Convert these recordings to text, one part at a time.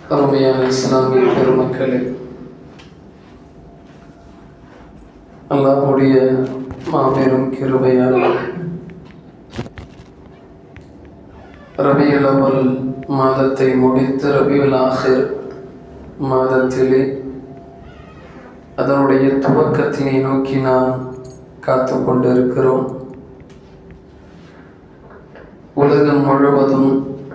அருமையான இஸ்லாமிய பெருமக்களே அல்லாஹுடைய மாபெரும் கிருபையால் ரபியுல் அவல் மாதத்தை முடித்து ரபியுல் ஆஹிர் மாதத்திலே அதனுடைய துவக்கத்தினை நோக்கி நாம் காத்து கொண்டிருக்கிறோம் உலகம் முழுவதும்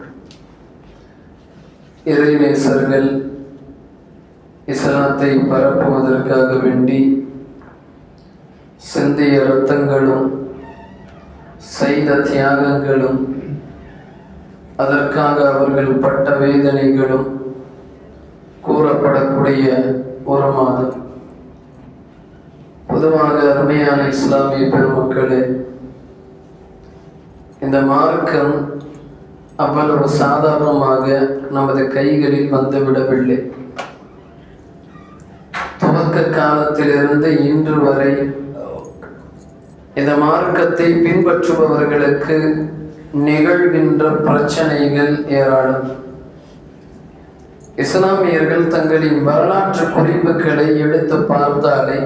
இறைநேசர்கள் இஸ்லாத்தை பரப்புவதற்காக வேண்டி சிந்திய இரத்தங்களும் செய்த தியாகங்களும் அதற்காக அவர்கள் பட்ட வேதனைகளும் கூறப்படக்கூடிய ஒரு மாதம் பொதுவாக அருமையான இஸ்லாமிய பெருமக்களே இந்த மார்க்கம் அவ்வளவு சாதாரணமாக நமது கைகளில் வந்துவிடவில்லை துவக்க காலத்திலிருந்து இன்று வரை இந்த மார்க்கத்தை பின்பற்றுபவர்களுக்கு நிகழ்கின்ற பிரச்சனைகள் ஏராளம் இஸ்லாமியர்கள் தங்களின் வரலாற்று குறிப்புகளை எடுத்து பார்த்தாலே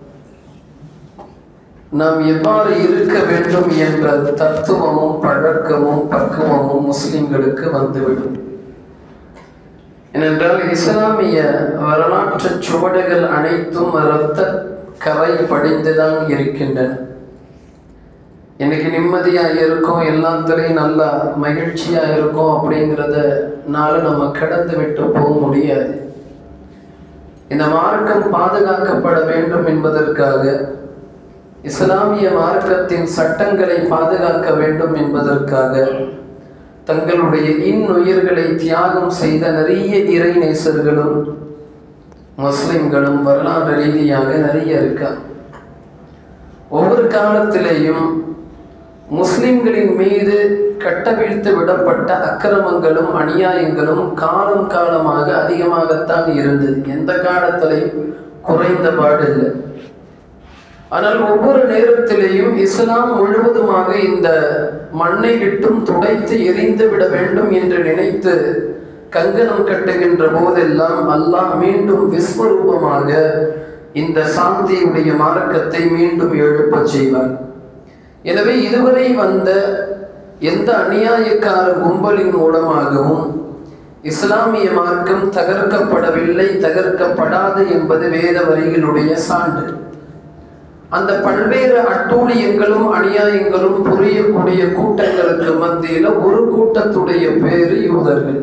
நாம் எவ்வாறு இருக்க வேண்டும் என்ற தத்துவமும் பழக்கமும் பக்குவமும் முஸ்லிம்களுக்கு வந்துவிடும் ஏனென்றால் இஸ்லாமிய வரலாற்று சுவடுகள் அனைத்தும் இரத்த கரை படிந்துதான் இருக்கின்றன இன்னைக்கு நிம்மதியாக இருக்கும் எல்லாத்துலேயும் நல்லா மகிழ்ச்சியாக இருக்கும் அப்படிங்கிறதனால நம்ம கடந்து விட்டு போக முடியாது இந்த மார்க்கம் பாதுகாக்கப்பட வேண்டும் என்பதற்காக இஸ்லாமிய மார்க்கத்தின் சட்டங்களை பாதுகாக்க வேண்டும் என்பதற்காக தங்களுடைய இன்னுயிர்களை தியாகம் செய்த நிறைய இறைநேசர்களும் முஸ்லிம்களும் வரலாறு ரீதியாக நிறைய இருக்கா ஒவ்வொரு காலத்திலேயும் முஸ்லிம்களின் மீது கட்டவிழ்த்து விடப்பட்ட அக்கிரமங்களும் அநியாயங்களும் காலம் காலமாக அதிகமாகத்தான் இருந்தது எந்த காலத்திலையும் குறைந்த பாடில்லை ஆனால் ஒவ்வொரு நேரத்திலேயும் இஸ்லாம் முழுவதுமாக இந்த மண்ணை விட்டும் துடைத்து எரிந்து விட வேண்டும் என்று நினைத்து கங்கணம் கட்டுகின்ற போதெல்லாம் அல்லாஹ் மீண்டும் விஸ்வரூபமாக இந்த சாந்தியுடைய மார்க்கத்தை மீண்டும் எழுப்பச் செய்வார் எனவே இதுவரை வந்த எந்த அநியாயக்கார கும்பலின் மூலமாகவும் இஸ்லாமிய மார்க்கம் தகர்க்கப்படவில்லை தகர்க்கப்படாது என்பது வேத வரிகளுடைய சான்று அந்த பல்வேறு அட்டூழியங்களும் அநியாயங்களும் புரியக்கூடிய கூட்டங்களுக்கு மத்தியில ஒரு கூட்டத்துடைய பேரு யூதர்கள்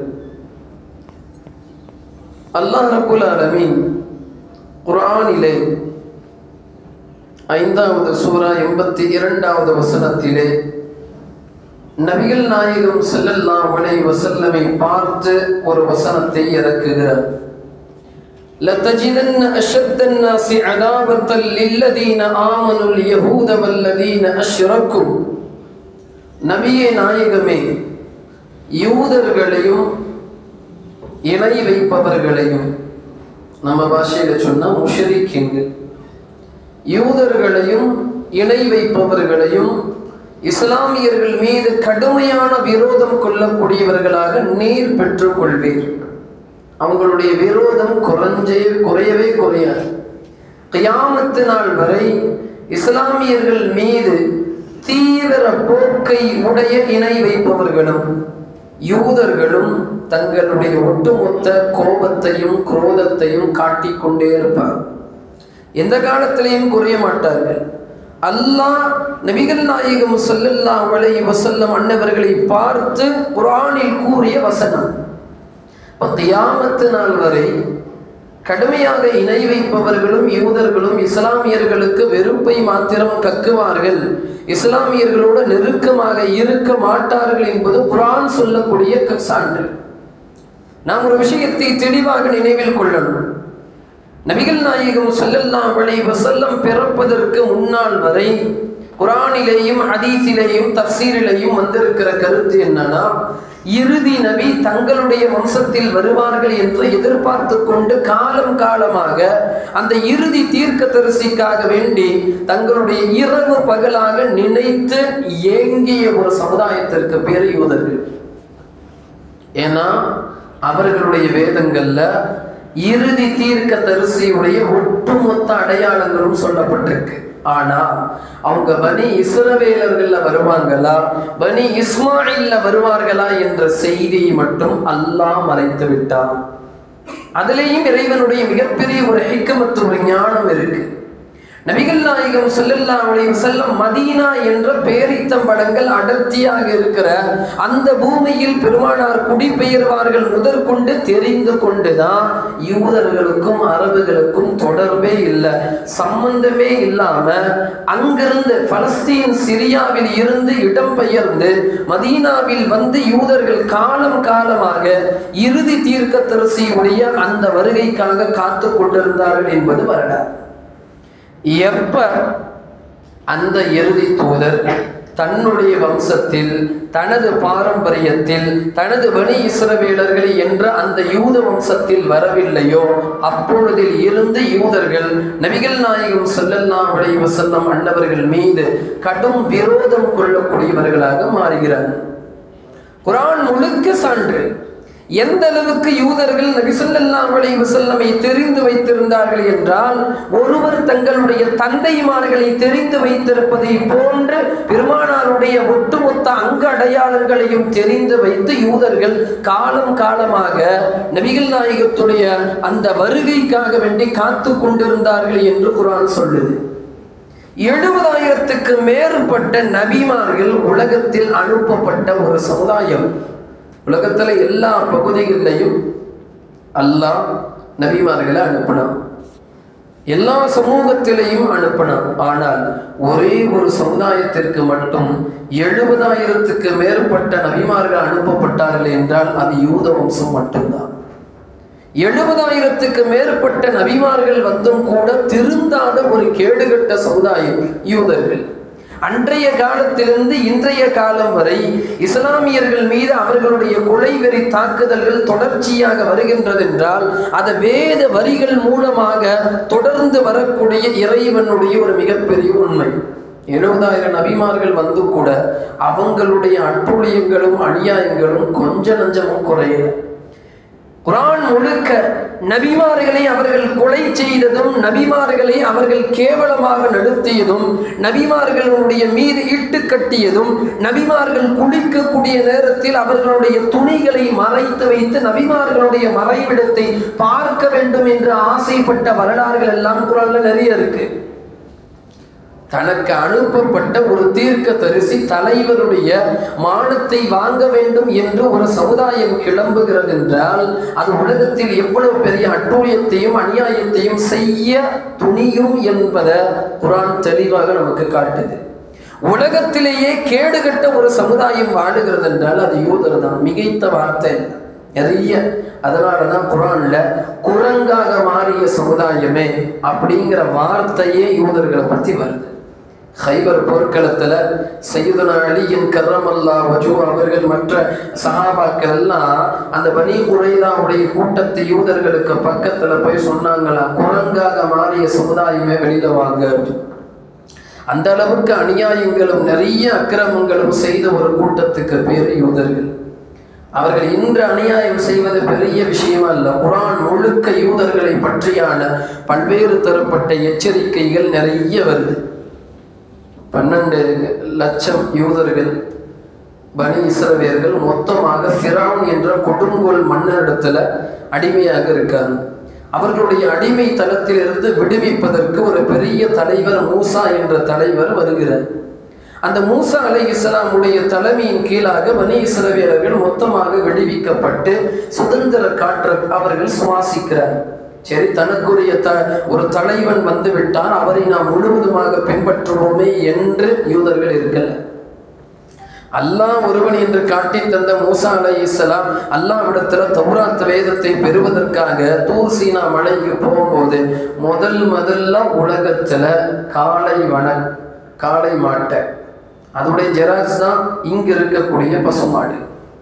அல்லாஹ் ரபுல் அலமீன் குரானிலே ஐந்தாவது சூரா எண்பத்தி இரண்டாவது வசனத்திலே நபிகள் நாயகம் செல்லல்லாம் அலை வசல்லமை பார்த்து ஒரு வசனத்தை இறக்குகிறார் لتجدن أشد الناس عداوة للذين آمنوا اليهود والذين أشركوا நபியே நாயகமே யூதர்களையும் இணை வைப்பவர்களையும் நம்ம பாஷையில சொன்னா முஷரிக்கிங்கள் யூதர்களையும் இணை வைப்பவர்களையும் இஸ்லாமியர்கள் மீது கடுமையான விரோதம் கொள்ளக்கூடியவர்களாக நீர் பெற்றுக் கொள்வீர் அவங்களுடைய விரோதம் குறைஞ்சே குறையவே குறையாது கியாமத்து நாள் வரை இஸ்லாமியர்கள் மீது தீவிர போக்கை உடைய இணை வைப்பவர்களும் யூதர்களும் தங்களுடைய ஒட்டுமொத்த கோபத்தையும் குரோதத்தையும் காட்டிக்கொண்டே இருப்பார் எந்த காலத்திலையும் குறைய மாட்டார்கள் அல்லாஹ் நபிகள் நாயகம் சொல்லல்லா வலை வசல்லம் அன்னவர்களை பார்த்து குரானில் கூறிய வசனம் கியாமத்து நாள் வரை கடுமையாக இணை வைப்பவர்களும் யூதர்களும் இஸ்லாமியர்களுக்கு வெறுப்பை மாத்திரம் கக்குவார்கள் இஸ்லாமியர்களோடு நெருக்கமாக இருக்க மாட்டார்கள் என்பது குரான் சொல்லக்கூடிய சான்று நாம் ஒரு விஷயத்தை தெளிவாக நினைவில் கொள்ளணும் நபிகள் நாயகம் சொல்லல்லாம் வழி வசல்லம் பிறப்பதற்கு முன்னால் வரை குரானிலேயும் ஹதீஸிலேயும் தப்சீரிலேயும் வந்திருக்கிற கருத்து என்னன்னா இறுதி நபி தங்களுடைய வம்சத்தில் வருவார்கள் என்று எதிர்பார்த்து கொண்டு காலம் காலமாக அந்த இறுதி தீர்க்க தரிசிக்காக வேண்டி தங்களுடைய இரவு பகலாக நினைத்து ஏங்கிய ஒரு சமுதாயத்திற்கு பேர் யூதர்கள் ஏன்னா அவர்களுடைய வேதங்கள்ல இறுதி தீர்க்க தரிசியுடைய ஒட்டுமொத்த அடையாளங்களும் சொல்லப்பட்டிருக்கு ஆனா அவங்க பனி இஸ்ரவேலர்கள்ல வருவாங்களா பனி இஸ்மாயில்ல வருவார்களா என்ற செய்தியை மட்டும் அல்லாஹ் மறைத்து விட்டான் அதுலேயும் இறைவனுடைய மிகப்பெரிய ஒரு ஹிக்கமத்து ஒரு ஞானம் இருக்கு நபிகள் நாயகம் ஸல்லல்லாஹு அலைஹி வஸல்லம் மதீனா என்ற பேரித்தம்படங்கள் அடர்த்தியாக இருக்கிற அந்த பூமியில் பெருமானார் குடிபெயர்வார்கள் முதற்கொண்டு தெரிந்து கொண்டுதான் யூதர்களுக்கும் அரபுகளுக்கும் தொடர்பே இல்லை சம்பந்தமே இல்லாம அங்கிருந்து பலஸ்தீன் சிரியாவில் இருந்து இடம்பெயர்ந்து மதீனாவில் வந்து யூதர்கள் காலம் காலமாக இறுதி தீர்க்க தரிசியுடைய அந்த வருகைக்காக காத்து கொண்டிருந்தார்கள் என்பது வரலாறு எப்ப அந்த இறுதி தூதர் தன்னுடைய வம்சத்தில் தனது பாரம்பரியத்தில் தனது பனி இஸ்ரவேலர்கள் என்ற அந்த யூத வம்சத்தில் வரவில்லையோ அப்பொழுதில் இருந்து யூதர்கள் நபிகள் நாயகம் ஸல்லல்லாஹு அலைஹி வஸல்லம் அன்னவர்கள் மீது கடும் விரோதம் கொள்ளக்கூடியவர்களாக மாறுகிறார்கள் குரான் முழுக்க சான்று எந்த அளவுக்கு யூதர்கள் நபிசல்லாஹு அலைஹி வஸல்லமை தெரிந்து வைத்திருந்தார்கள் என்றால் ஒருவர் தங்களுடைய தந்தைமார்களை தெரிந்து வைத்திருப்பதை போன்று பெருமானாருடைய ஒட்டுமொத்த அங்க அடையாளங்களையும் தெரிந்து வைத்து யூதர்கள் காலம் காலமாக நபிகள் நாயகத்துடைய அந்த வருகைக்காக வேண்டி காத்து கொண்டிருந்தார்கள் என்று குரான் சொல்லுது எழுபதாயிரத்துக்கு மேற்பட்ட நபிமார்கள் உலகத்தில் அனுப்பப்பட்ட ஒரு சமுதாயம் உலகத்துல எல்லா பகுதிகளிலையும் அல்லாஹ் நபிமார்களை அனுப்பினான் எல்லா சமூகத்திலையும் அனுப்பினான் ஆனால் ஒரே ஒரு சமுதாயத்திற்கு மட்டும் எழுபதாயிரத்துக்கு மேற்பட்ட நபிமார்கள் அனுப்பப்பட்டார்கள் என்றால் அது யூத வம்சம் மட்டும்தான் எழுபதாயிரத்துக்கு மேற்பட்ட நபிமார்கள் வந்தும் கூட திருந்தாத ஒரு கேடுகட்ட சமுதாயம் யூதர்கள் அன்றைய காலத்திலிருந்து இன்றைய காலம் வரை இஸ்லாமியர்கள் மீது அவர்களுடைய கொலைவெறி தாக்குதல்கள் தொடர்ச்சியாக வருகின்றது என்றால் அது வேத வரிகள் மூலமாக தொடர்ந்து வரக்கூடிய இறைவனுடைய ஒரு மிகப்பெரிய உண்மை எழுபதாயிரம் நபிமார்கள் வந்து கூட அவங்களுடைய அட்டுழியங்களும் அநியாயங்களும் கொஞ்ச நஞ்சமும் குறையல குரான் முழுக்க நபிமார்களை அவர்கள் கொலை செய்ததும் நபிமார்களை அவர்கள் கேவலமாக நடத்தியதும் நபிமார்களுடைய மீது இட்டு கட்டியதும் நபிமார்கள் குளிக்கக்கூடிய நேரத்தில் அவர்களுடைய துணிகளை மறைத்து வைத்து நபிமார்களுடைய மறைவிடத்தை பார்க்க வேண்டும் என்று ஆசைப்பட்ட வரலாறுகள் எல்லாம் குரான்ல நிறைய இருக்கு தனக்கு அனுப்பப்பட்ட ஒரு தீர்க்க தரிசி தலைவருடைய மானத்தை வாங்க வேண்டும் என்று ஒரு சமுதாயம் கிளம்புகிறது என்றால் அது உலகத்தில் எவ்வளவு பெரிய அட்டூழியத்தையும் அநியாயத்தையும் செய்ய துணியும் என்பதை குரான் தெளிவாக நமக்கு காட்டுது உலகத்திலேயே கேடுகட்ட ஒரு சமுதாயம் வாழுகிறது என்றால் அது யூதர் தான் மிகைத்த வார்த்தை இல்லை நிறைய அதனாலதான் குரான்ல குரங்காக மாறிய சமுதாயமே அப்படிங்கிற வார்த்தையே யூதர்களை பத்தி வருது ஹைபர் போர்க்களத்துல சையுதனா அலியின் கர்ரமல்லா வஜூ அவர்கள் மற்ற சஹாபாக்கள் எல்லாம் அந்த பனி குறைதாவுடைய கூட்டத்தை யூதர்களுக்கு பக்கத்துல போய் சொன்னாங்களா குரங்காக மாறிய சமுதாயமே வெளியில வாங்க அந்த அளவுக்கு அநியாயங்களும் நிறைய அக்கிரமங்களும் செய்த ஒரு கூட்டத்துக்கு பேர் யூதர்கள் அவர்கள் இன்று அநியாயம் செய்வது பெரிய விஷயம் அல்ல குரான் முழுக்க யூதர்களை பற்றியான பல்வேறு தரப்பட்ட எச்சரிக்கைகள் நிறைய வருது பன்னெண்டு லட்சம் யூதர்கள் பனி இஸ்ரவேர்கள் மொத்தமாக ஃபிரௌன் என்ற கொடுங்கோல் மன்னரிடத்துல அடிமையாக இருக்காங்க அவர்களுடைய அடிமை தளத்திலிருந்து விடுவிப்பதற்கு ஒரு பெரிய தலைவர் மூசா என்ற தலைவர் வருகிறார் அந்த மூசா அலை இஸ்லாமுடைய தலைமையின் கீழாக பனி இஸ்ரவேலர்கள் மொத்தமாக விடுவிக்கப்பட்டு சுதந்திர காற்ற அவர்கள் சுவாசிக்கிறார் சரி தனக்குரிய த ஒரு தலைவன் வந்து விட்டார் அவரை நாம் முழுவதுமாக பின்பற்றுவோமே என்று யூதர்கள் இருக்கல அல்லாஹ் ஒருவன் என்று காட்டி தந்த மூசா அலை இஸ்லாம் அல்லாவிடத்துல தௌராத் வேதத்தை பெறுவதற்காக தூர் சீனா மலைக்கு போகும்போது முதல் முதல்ல உலகத்துல காளை வன காளை மாட்டை அதோடைய ஜெராக்ஸ் தான் இங்க இருக்கக்கூடிய பசுமாடு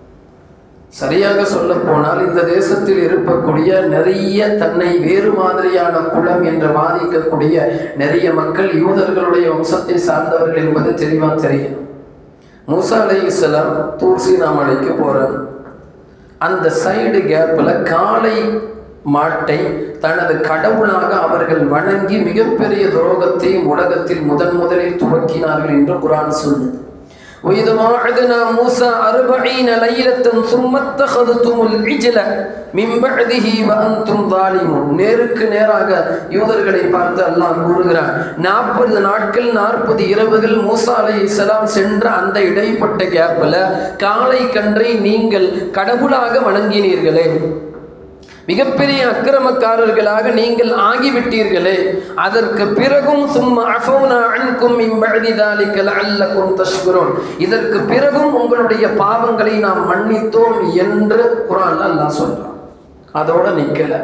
சரியாக சொல்ல போனால் இந்த தேசத்தில் இருக்கக்கூடிய நிறைய தன்னை வேறு மாதிரியான குலம் என்று வாதிக்கக்கூடிய நிறைய மக்கள் யூதர்களுடைய வம்சத்தை சார்ந்தவர்கள் என்பது தெளிவாக தெரியும் மூசா அலை இஸ்லாம் தூர்சினா மலைக்கு போறாங்க அந்த சைடு கேப்பில் காளை மாட்டை தனது கடவுளாக அவர்கள் வணங்கி மிகப்பெரிய துரோகத்தை உலகத்தில் முதன் முதலில் துவக்கினார்கள் என்று குரான் சொல்லுது وإذ وعدنا موسى أربعين ليلة ثم اتخذتم العجل من بعده وأنتم ظالمون நேருக்கு நேராக யூதர்களை பார்த்து அல்லாஹ் கூறுகிறார் நாற்பது நாட்கள் நாற்பது இரவுகள் மூசா அலை இஸ்லாம் சென்ற அந்த இடைப்பட்ட கேப்பில் காளை கன்றை நீங்கள் கடவுளாக வணங்கினீர்களே மிகப்பெரிய அக்கிரமக்காரர்களாக நீங்கள் ஆகிவிட்டீர்களே அதற்கு பிறகும் சும்மா அஃபௌனா அன்கும் இம்பழுதிதாலிக்கல் அல்லக்கும் தஷ்குரோன் இதற்கு பிறகும் உங்களுடைய பாவங்களை நாம் மன்னித்தோம் என்று குரான் அல்லாஹ் சொல்றான் அதோட நிக்கல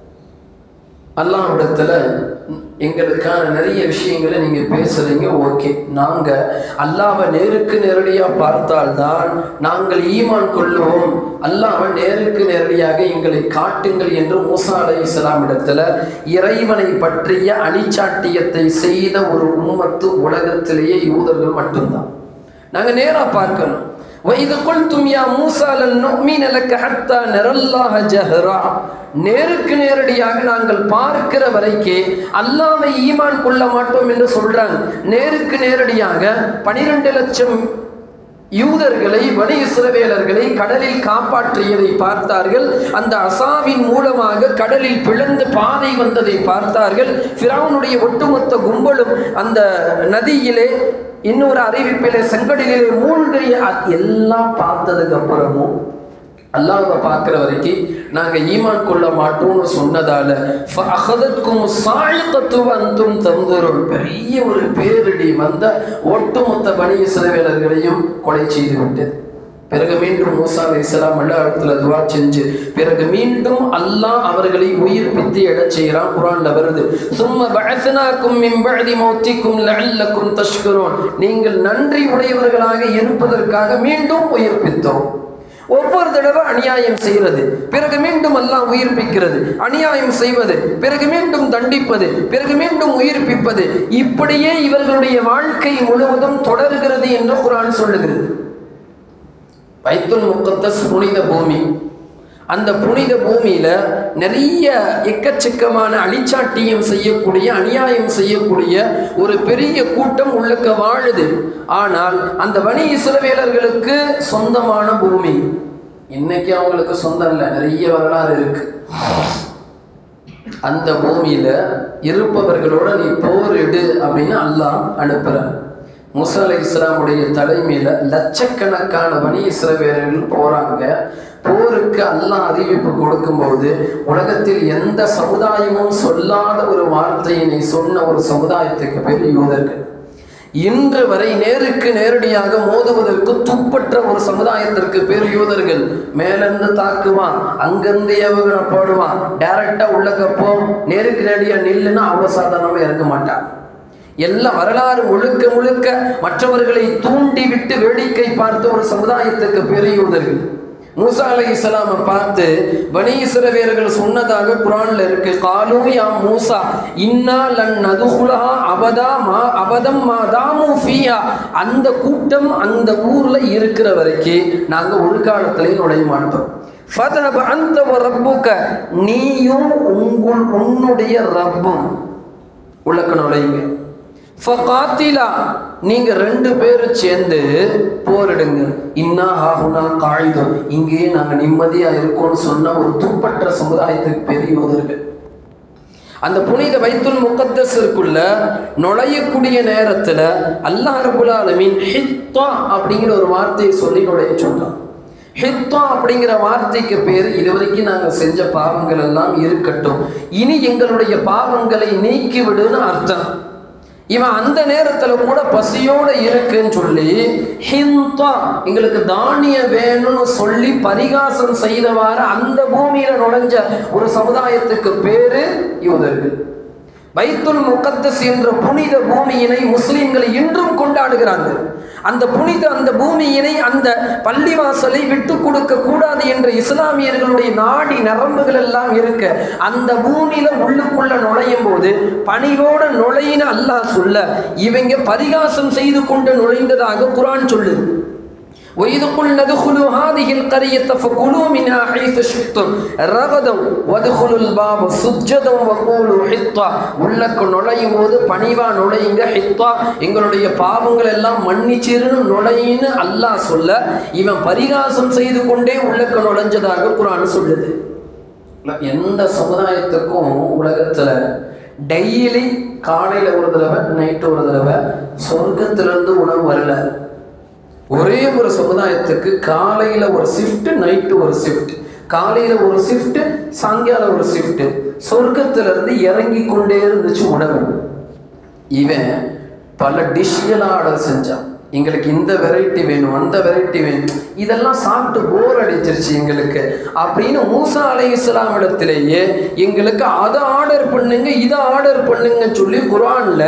அல்லாஹ்விடத்துல எங்களுக்கான நிறைய விஷயங்களை நீங்க பேசுறீங்க ஓகே நாங்க அல்லாவை நேருக்கு நேரடியா பார்த்தால்தான் நாங்கள் ஈமான் கொள்ளுவோம் அல்லாஹ் நேருக்கு நேரடியாக எங்களை காட்டுங்கள் என்று மூசா அலை இஸ்லாம் இடத்துல இறைவனை பற்றிய அழிச்சாட்டியத்தை செய்த ஒரு உம்மத்து உலகத்திலேயே யூதர்கள் மட்டும்தான் நாங்க நேரா பார்க்கணும் وَإِذْ قُلْتُمْ يَا مُوسَى لَن نُؤْمِنَ لَكَ حَتَّى نَرَى اللَّهَ جَهْرًا நேருக்கு நேரடியாக நாங்கள் பார்க்கிற வரைக்கே அல்லாவை ஈமான் கொள்ள மாட்டோம் என்று சொல்றாங்க நேருக்கு நேரடியாக பனிரெண்டு லட்சம் யூதர்களை வனி இஸ்ரவேலர்களை கடலில் காப்பாற்றியதை பார்த்தார்கள் அந்த அசாவின் மூலமாக கடலில் பிளந்து பாதை வந்ததை பார்த்தார்கள் ஃபிரௌனுடைய ஒட்டுமொத்த கும்பலும் அந்த நதியிலே இன்னொரு அறிவிப்பிலே செங்கடலிலே மூழ்கிய எல்லாம் பார்த்ததுக்கு அப்புறமும் அல்லாஹ்வை பார்க்குற வரைக்கும் நாங்கள் ஈமான் கொள்ள மாட்டோம்னு சொன்னதால அகதற்கும் சாயக்கத்துவந்தும் தந்துரும் பெரிய ஒரு பேரிடி வந்த ஒட்டுமொத்த பணி இஸ்ரவேலர்களையும் கொலை செய்து விட்டது பிறகு மீண்டும் மூசா அலை இஸ்லாம் அல்ல இடத்துல துவா செஞ்சு பிறகு மீண்டும் அல்லாஹ் அவர்களை உயிர்ப்பித்து எழச் செய்கிறான் குரான்ல வருது சும்ம பஅத்னாக்கும் மின் பஅதி மௌத்திக்கும் லஅல்லக்கும் தஷ்குரூன் நீங்கள் நன்றி உடையவர்களாக இருப்பதற்காக மீண்டும் உயிர்ப்பித்தோம் ஒவ்வொரு தடவை அநியாயம் செய்கிறது பிறகு மீண்டும் எல்லாம் உயிர்ப்பிக்கிறது அநியாயம் செய்வது பிறகு மீண்டும் தண்டிப்பது பிறகு மீண்டும் உயிர்ப்பிப்பது இப்படியே இவர்களுடைய வாழ்க்கை முழுவதும் தொடர்கிறது என்று குரான் சொல்லுகிறது பைத்துல் முக்கத்தஸ் புனித பூமி அந்த புனித பூமியில நிறைய எக்கச்சக்கமான அழிச்சாட்டியம் செய்யக்கூடிய அநியாயம் செய்யக்கூடிய ஒரு பெரிய கூட்டம் உள்ளக்க வாழுது ஆனால் அந்த வணி இஸ்ரவேலர்களுக்கு சொந்தமான பூமி இன்னைக்கு அவங்களுக்கு சொந்தம் இல்லை நிறைய வரலாறு இருக்கு அந்த பூமியில இருப்பவர்களோட நீ போரிடு அப்படின்னு அல்லாஹ் அனுப்புறான் முசா அலை இஸ்லாமுடைய தலைமையில லட்சக்கணக்கான வணி இஸ்ரவேலர்கள் போறாங்க போருக்கு அல்லாஹ் அறிவிப்பு கொடுக்கும்போது உலகத்தில் எந்த சமுதாயமும் சொல்லாத ஒரு வார்த்தையினை சொன்ன ஒரு சமுதாயத்துக்கு பேர் யூதர்கள் இன்று வரை நேருக்கு நேரடியாக மோதுவதற்கு துப்பற்ற ஒரு சமுதாயத்திற்கு பேர் யூதர்கள் மேலிருந்து தாக்குவான் அங்கிருந்து ஏவுகணை போடுவான் டைரக்டா உள்ளக போ நேருக்கு நேரடியா நில்லுன்னா அவ்வளவு சாதாரணமா இறங்க மாட்டான் எல்லாம் வரலாறு முழுக்க முழுக்க மற்றவர்களை தூண்டி விட்டு வேடிக்கை பார்த்த ஒரு சமுதாயத்துக்கு பேர் யூதர்கள் மூசா அலை இஸ்லாமை பார்த்து பனி இஸ்ரவேலர்கள் சொன்னதாக குரான்ல இருக்கு காலு யா மூசா இன்னா லன் நதுகுலா அபதா மா அபதம் மா தாமு ஃபியா அந்த கூட்டம் அந்த ஊர்ல இருக்கிற வரைக்கும் நாங்க ஒரு காலத்திலையும் நுழைய மாட்டோம் ஃபதஹப் அன்த வ ரப்புக நீயும் உங்கள் உன்னுடைய ரப்பும் உள்ளக்க நுழையுங்க ஃபகாத்திலா நீங்க ரெண்டு பேரும் சேர்ந்து போரிடுங்க இன்னா ஆகுனா காயுதம் இங்கேயே நாங்க நிம்மதியா இருக்கோம்னு சொன்ன ஒரு துப்பற்ற சமுதாயத்துக்கு பெரியவர்கள் அந்த புனித வைத்துல் முகத்தஸிற்குள்ள நுழையக்கூடிய நேரத்துல அல்லாஹ் ரபுல் ஆலமீன் ஹித்தா அப்படிங்கிற ஒரு வார்த்தையை சொல்லி நுழைய சொல்றான் ஹித்தா அப்படிங்கிற வார்த்தைக்கு பேர் இதுவரைக்கும் நாங்கள் செஞ்ச பாவங்கள் எல்லாம் இருக்கட்டும் இனி எங்களுடைய பாவங்களை நீக்கி விடுன்னு அர்த்தம் இவன் அந்த நேரத்துல கூட பசியோட இருக்குன்னு சொல்லி ஹிந்தா எங்களுக்கு தானியம் வேணும்னு சொல்லி பரிகாசம் செய்தவாறு அந்த பூமியில நுழைஞ்ச ஒரு சமுதாயத்துக்கு பேரு யூதர்கள் பைத்துல் முகத்தஸ் என்ற புனித பூமியினை முஸ்லிம்கள் இன்றும் கொண்டாடுகிறாங்க அந்த புனித அந்த பூமியினை அந்த பள்ளிவாசலை விட்டு கொடுக்க கூடாது என்ற இஸ்லாமியர்களுடைய நாடி நரம்புகள் எல்லாம் இருக்க அந்த பூமியில உள்ளுக்குள்ள நுழையும் போது பணியோட நுழையின அல்லாஹ் சொல்ல இவங்க பரிகாசம் செய்து கொண்டு நுழைந்ததாக குரான் சொல்லுது وإذ قلنا ادخلوا هذه القرية فكلوا منها حيث شئتم رغدا وادخلوا الباب سجدا وقولوا حطة உள்ளக்கு நுழையும் போது பணிவா நுழையுங்க ஹித்தா எங்களுடைய பாவங்கள் எல்லாம் மன்னிச்சிருன்னு நுழையின்னு அல்லாஹ் சொல்ல இவன் பரிகாசம் செய்து கொண்டே உள்ளக்கு நுழைஞ்சதாக குரான் சொல்லுது எந்த சமுதாயத்துக்கும் உலகத்துல டெய்லி காலையில ஒரு தடவை நைட்டு ஒரு தடவை சொர்க்கத்திலிருந்து உணவு வரல ஒரே ஒரு சமுதாயத்துக்கு காலையில ஒரு ஷிஃப்ட் நைட்டு ஒரு ஷிஃப்ட் காலையில ஒரு ஷிஃப்ட் சாயங்காலம் ஒரு ஷிஃப்ட் சொர்க்கத்துல இருந்து இறங்கி கொண்டே இருந்துச்சு உணவு இவன் பல டிஷ்களை ஆர்டர் செஞ்சான் எங்களுக்கு இந்த வெரைட்டி வேணும் அந்த வெரைட்டி வேணும் இதெல்லாம் சாப்பிட்டு போர் அடிச்சிருச்சு எங்களுக்கு அப்படின்னு மூசா அலை இஸ்லாம் இடத்திலேயே எங்களுக்கு அதை ஆர்டர் பண்ணுங்க இதை ஆர்டர் பண்ணுங்கன்னு சொல்லி குரான்ல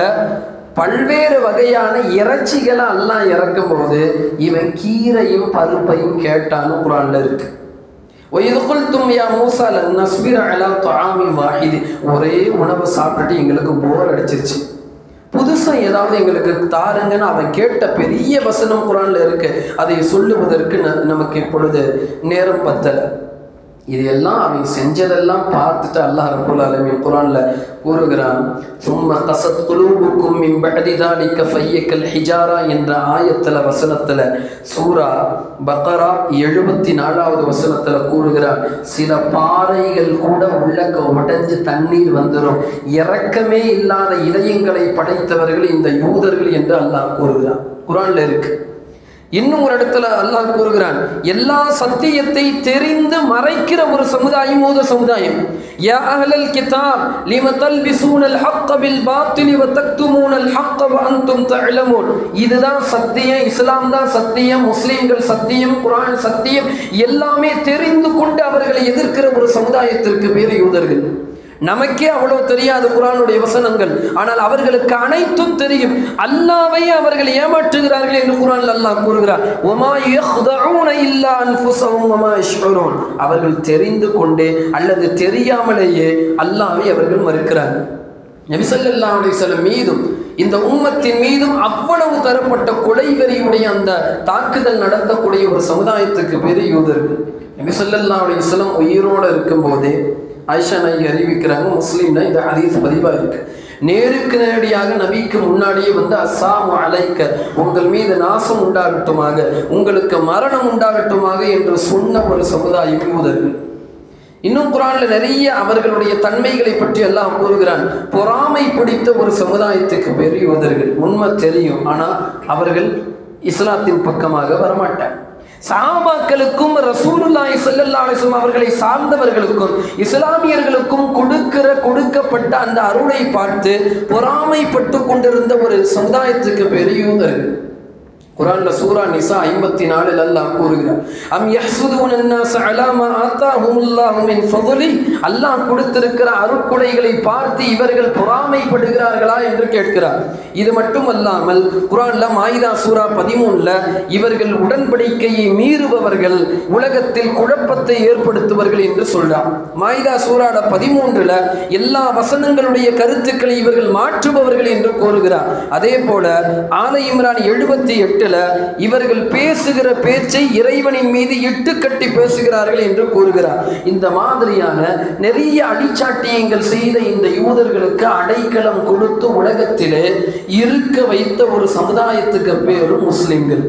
பல்வேறு வகையான இறைச்சிகளை எல்லாம் இறக்கும் போது இவன் கீரையும் பருப்பையும் கேட்டான்னு குரான்ல இருக்கு وَإِذْ قُلْتُمْ يَا مُوسَى لَن نَّصْبِرَ عَلَى طَعَامٍ وَاحِدٍ ஒரே உணவை சாப்பிட்டுட்டு எங்களுக்கு போர் அடிச்சிருச்சு புதுசா ஏதாவது எங்களுக்கு தாருங்கன்னு அவன் கேட்ட பெரிய வசனம் குரான்ல இருக்கு அதை சொல்லுவதற்கு ந- நமக்கு இப்பொழுது நேரம் பத்தல இது எல்லாம் அவன் செஞ்சதெல்லாம் பார்த்துட்டு அல்லாஹ் ரப்பல் ஆலமீன் குரான்ல கூறுகிறான் சும்மா கசத் குலூபுக்கும் மின் பஅதி ذلك ஃபையக்கல் ஹிஜாரா என்ற ஆயத்துல வசனத்துல சூரா பக்கரா எழுபத்தி நாலாவது வசனத்துல கூறுகிறான் சில பாறைகள் கூட உள்ளக்க உடைஞ்சு தண்ணீர் வந்துடும் இரக்கமே இல்லாத இதயங்களை படைத்தவர்கள் இந்த யூதர்கள் என்று அல்லாஹ் கூறுகிறான் குரான்ல இருக்கு இன்னும் ஒரு இடத்துல அல்லாஹ் கூறுகிறான் எல்லா சத்தியத்தை தெரிந்து மறைக்கிற ஒரு சமுதாயம் யூத சமுதாயம் யா அஹ்லல் கிதாப் லிம தல்பிசூனல் ஹக்க பில் பாத்திலி வ தக்துமூனல் ஹக்க வ அன்தும் தஅலமூன் இதுதான் சத்தியம் இஸ்லாம் தான் சத்தியம் முஸ்லிம்கள் சத்தியம் குர்ஆன் சத்தியம் எல்லாமே தெரிந்து கொண்டு அவர்களை எதிர்க்கிற ஒரு சமுதாயத்திற்கு பேர் யூதர்கள் நமக்கே அவ்வளவு தெரியாது குரானுடைய வசனங்கள் ஆனால் அவர்களுக்கு அனைத்தும் தெரியும் அல்லாவை அவர்கள் ஏமாற்றுகிறார்கள் என்று குரான் அல்லாஹ் கூறுகிறார் ஒமா யஹ்தஊன இல்லா அன்ஃபுஸஹும் வமா யஷ்உரூன் அவர்கள் தெரிந்து கொண்டே அல்லது தெரியாமலேயே அல்லாவை அவர்கள் மறுக்கிறார் நபி ஸல்லல்லாஹு அலைஹி வஸல்லம் மீதும் இந்த உம்மத்தின் மீதும் அவ்வளவு தரப்பட்ட கொலைவெறியுடைய அந்த தாக்குதல் நடத்தக்கூடிய ஒரு சமுதாயத்துக்கு பேர் யூதர்கள் நபி ஸல்லல்லாஹு அலைஹி வஸல்லம் உயிரோடு இருக்கும்போதே ஆயிஷா நாயகி அறிவிக்கிறாங்க முஸ்லீம்ல இந்த ஹதீஸ் பதிவா இருக்கு நேருக்கு நேரடியாக நபிக்கு முன்னாடியே வந்து அஸ்ஸாமு அலைக்க உங்கள் மீது நாசம் உண்டாகட்டுமாக உங்களுக்கு மரணம் உண்டாகட்டுமாக என்று சொன்ன ஒரு சமுதாயம் யூதர்கள் இன்னும் குரான்ல நிறைய அவர்களுடைய தன்மைகளை பற்றி எல்லாம் கூறுகிறான் பொறாமை பிடித்த ஒரு சமுதாயத்துக்கு பேர் யூதர்கள் உண்மை தெரியும் ஆனா அவர்கள் இஸ்லாத்தின் பக்கமாக வரமாட்டாங்க சஹாபாக்களுக்கும் ரசூலுல்லாஹி ஸல்லல்லாஹு அலைஹி வஸல்லம் அவர்களை சார்ந்தவர்களுக்கும் இஸ்லாமியர்களுக்கும் கொடுக்கிற கொடுக்கப்பட்ட அந்த அருளை பார்த்து பொறாமைப்பட்டு கொண்டிருந்த ஒரு சமுதாயத்துக்கு பேர் யூதர்கள் குரான்ல சூரா நிசா ஐம்பத்தி நாலில் அல்லாஹ் கூறுகிறார் அம் யஹ்சுதூன الناس على ما آتاهم الله من فضله அல்லாஹ் கொடுத்திருக்கிற அருட்கொடைகளை பார்த்து இவர்கள் பொறாமைப்படுகிறார்களா என்று கேட்கிறார் இது மட்டுமல்லாமல் குரான்ல மாயிதா சூரா பதிமூணுல இவர்கள் உடன்படிக்கையை மீறுபவர்கள் உலகத்தில் குழப்பத்தை ஏற்படுத்துவர்கள் என்று சொல்றார் மாயிதா சூராட பதிமூன்றுல எல்லா வசனங்களுடைய கருத்துக்களை இவர்கள் மாற்றுபவர்கள் என்று கூறுகிறார் அதே போல ஆல இம்ரான் எழுபத்தி எட்டுல இவர்கள் பேசுகிற பேச்சை இறைவனின் மீது இட்டு கட்டி பேசுகிறார்கள் என்று கூறுகிறார் இந்த மாதிரியான நிறைய அடிச்சாட்டியங்கள் செய்த இந்த யூதர்களுக்கு அடைக்கலம் கொடுத்து உலகத்திலே இருக்க வைத்த ஒரு சமுதாயத்துக்கு பேரும் முஸ்லிம்கள்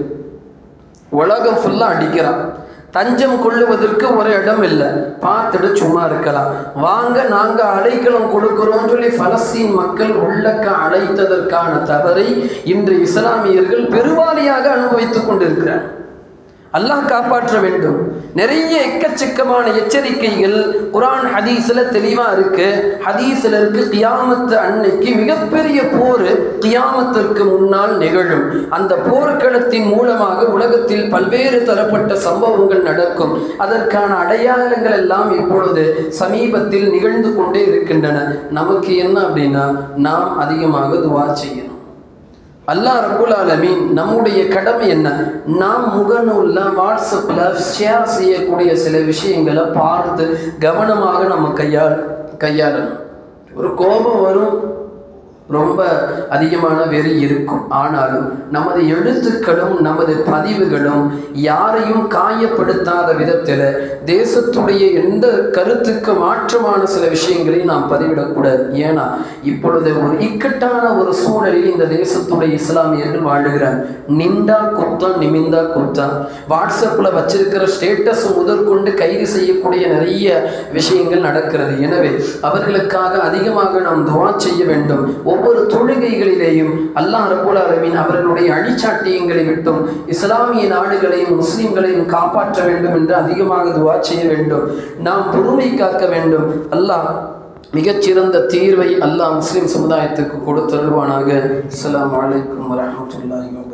உலகம் ஃபுல்லா அடிக்கிறான் தஞ்சம் கொள்ளுவதற்கு ஒரு இடம் இல்லை பார்த்துட்டு சும்மா இருக்கலாம் வாங்க நாங்க அடைக்கலம் கொடுக்கிறோம் சொல்லி பலஸ்தீன் மக்கள் உள்ளக்க அழைத்ததற்கான தவறை இன்று இஸ்லாமியர்கள் பெருவாரியாக அனுபவித்துக் கொண்டிருக்கிறார் அல்லாஹ் காப்பாற்ற வேண்டும் நிறைய எக்கச்சக்கமான எச்சரிக்கைகள் குரான் ஹதீஸ்ல தெளிவா இருக்கு ஹதீஸ்ல இருக்கு கியாமத்து அன்னைக்கு மிகப்பெரிய போர் கியாமத்திற்கு முன்னால் நிகழும் அந்த போர்க்களத்தின் மூலமாக உலகத்தில் பல்வேறு தரப்பட்ட சம்பவங்கள் நடக்கும் அதற்கான அடையாளங்கள் எல்லாம் இப்பொழுது சமீபத்தில் நிகழ்ந்து கொண்டே இருக்கின்றன நமக்கு என்ன அப்படின்னா நாம் அதிகமாக துவா செய்யணும் அல்லாஹ் ரப்புல் ஆலமீன் நம்முடைய கடமை என்ன நாம் முகநூல்ல வாட்ஸ்அப்ல ஷேர் செய்யக்கூடிய சில விஷயங்களை பார்த்து கவனமாக நம்ம கையாள் கையாளணும் ஒரு கோபம் வரும் ரொம்ப அதிகமான வெறி இருக்கும் ஆனாலும் நமது எழுத்துக்களும் நமது பதிவுகளும் யாரையும் காயப்படுத்தாத விதத்தில் தேசத்துடைய எந்த கருத்துக்கு மாற்றமான சில விஷயங்களை நாம் பதிவிடக்கூடாது ஏன்னா இப்பொழுது ஒரு இக்கட்டான ஒரு சூழலில் இந்த தேசத்துடைய இஸ்லாமியர்கள் வாழுகிறார் நின்றா குத்தம் நிமிந்தா குத்தம் வாட்ஸ்அப்பில் வச்சிருக்கிற ஸ்டேட்டஸ் முதற்கொண்டு கைது செய்யக்கூடிய நிறைய விஷயங்கள் நடக்கிறது எனவே அவர்களுக்காக அதிகமாக நாம் துவா செய்ய வேண்டும் ஒவ்வொரு தொழுகைகளிலேயும் அல்லாஹ் ரபுல் ஆலமீன் அவர்களுடைய அடிச்சாட்டியங்களை விட்டும் இஸ்லாமிய நாடுகளையும் முஸ்லிம்களையும் காப்பாற்ற வேண்டும் என்று அதிகமாக துவா செய்ய வேண்டும் நாம் பொறுமை காக்க வேண்டும் அல்லாஹ் மிகச்சிறந்த தீர்வை அல்லாஹ் முஸ்லிம் சமுதாயத்துக்கு கொடுத்தருள்வானாக அஸ்ஸலாமு அலைக்கும் வரஹ்மத்துல்லாஹி வபரகாத்துஹு